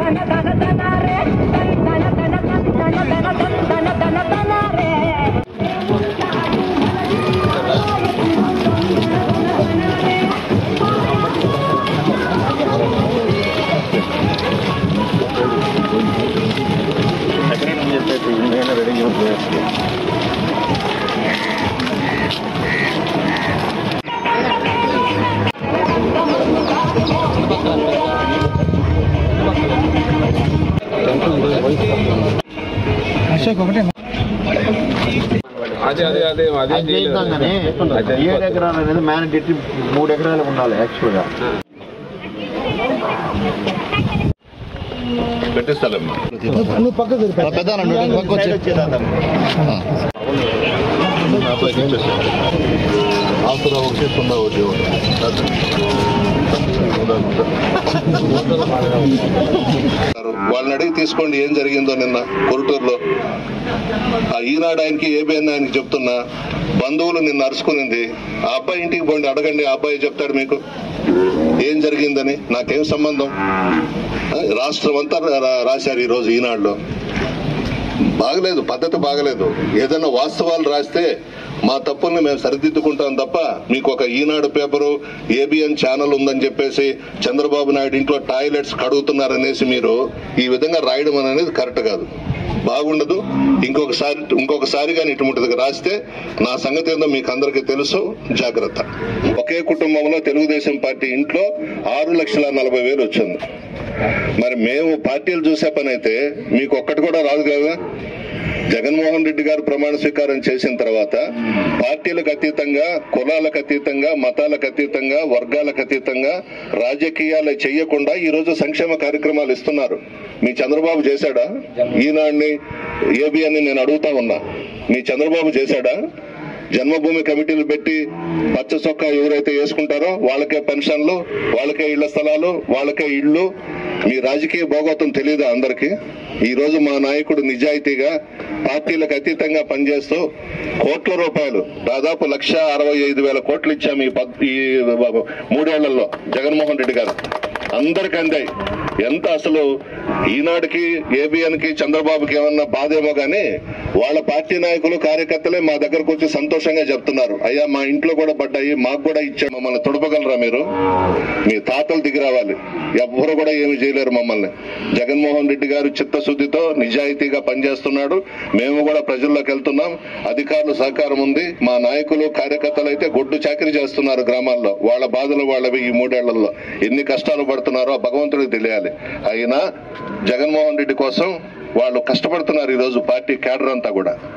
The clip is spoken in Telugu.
అదే అదే అదే అదే అది చేద్దామని అదే ఏడు ఎకరాలు అనేది మ్యానిడేటరీ మూడు ఎకరాలు ఉండాలి యాక్చువల్గా పెట్టిస్తాలమ్మా ఆసురా ఒకటి సున్నా ఒకటి వాళ్ళని అడిగి తీసుకోండి ఏం జరిగిందో నిన్న కొరుటూరులో ఆ ఈనాడు ఆయనకి ఏబిఎన్ ఆయనకి చెప్తున్నా బంధువులు నిన్ను అరుచుకునింది ఆ అబ్బాయి ఇంటికి పోండి అడగండి ఆ అబ్బాయి చెప్తాడు మీకు ఏం జరిగిందని నాకేం సంబంధం ఆ, రాష్ట్రం అంతా రా- రాశారు ఈ రోజు ఈనాడులో బాగలేదు పద్ధతి బాగలేదు ఏదైనా వాస్తవాలు రాస్తే మా తప్పుల్ని మేము సరిదిద్దుకుంటాం తప్ప మీకు ఒక ఈనాడు పేపరు ఏబిఎన్ ఛానల్ ఉందని చెప్పేసి చంద్రబాబు నాయుడు ఇంట్లో టాయిలెట్స్ కడుగుతున్నారనేసి మీరు ఈ విధంగా రాయడం అనేది కరెక్ట్ కాదు బాగుండదు ఇంకొకసారి ఇంకొకసారి కానీ ఇటువంటిది రాస్తే నా సంగతి ఏందో మీకు అందరికీ తెలుసు జాగ్రత్త ఒకే కుటుంబంలో తెలుగుదేశం పార్టీ ఇంట్లో ఆరు లక్షల నలభై వేలు వచ్చింది మరి మేము పార్టీలు చూసే పని అయితే మీకు ఒక్కటి కూడా రాదు కదా జగన్మోహన్ రెడ్డి గారు ప్రమాణ స్వీకారం చేసిన తర్వాత పార్టీలకు అతీతంగా కులాలకు అతీతంగా మతాలకు అతీతంగా వర్గాలకు అతీతంగా రాజకీయాలు చేయకుండా ఈ రోజు సంక్షేమ కార్యక్రమాలు ఇస్తున్నారు మీ చంద్రబాబు చేశాడా ఈనాడిని ఏబిఎన్ నేను అడుగుతా ఉన్నా మీ చంద్రబాబు చేశాడా జన్మభూమి కమిటీలు పెట్టి పచ్చ చొక్కా ఎవరైతే వేసుకుంటారో వాళ్ళకే పెన్షన్లు వాళ్ళకే ఇళ్ల స్థలాలు వాళ్ళకే ఇళ్ళు మీ రాజకీయ భోగోతం తెలియదా అందరికీ ఈ రోజు మా నాయకుడు నిజాయితీగా పార్టీలకు అతీతంగా పనిచేస్తూ కోట్ల రూపాయలు దాదాపు లక్ష అరవై ఐదు వేల కోట్లు ఇచ్చాము ఈ పద్- ఈ మూడేళ్లలో జగన్మోహన్ రెడ్డి గారు అందరికి అందాయి ఎంత అసలు ఈనాడుకి ఏబిఎన్ కి చంద్రబాబుకి ఏమన్నా బాధేమో గానీ వాళ్ళ పార్టీ నాయకులు కార్యకర్తలే మా దగ్గరకు వచ్చి సంతోషంగా చెప్తున్నారు అయ్యా మా ఇంట్లో కూడా పడ్డాయి మాకు కూడా ఇచ్చాడు మమ్మల్ని తుడపగలరా మీరు మీ తాతలు దిగి రావాలి ఎవ్వరు కూడా ఏమి చేయలేరు మమ్మల్ని జగన్మోహన్ రెడ్డి గారు చిత్తశుద్ధితో నిజాయితీగా పనిచేస్తున్నాడు మేము కూడా ప్రజల్లోకి వెళ్తున్నాం అధికారులు సహకారం ఉంది మా నాయకులు కార్యకర్తలు అయితే గొడ్డు చాకరీ చేస్తున్నారు గ్రామాల్లో వాళ్ళ బాధలు వాళ్ళవి ఈ మూడేళ్లలో ఎన్ని కష్టాలు పడుతున్నారో ఆ భగవంతుడికి తెలియాలి అయినా జగన్మోహన్ రెడ్డి కోసం వాళ్ళు కష్టపడుతున్నారు ఈ రోజు పార్టీ క్యాడర్ అంతా కూడా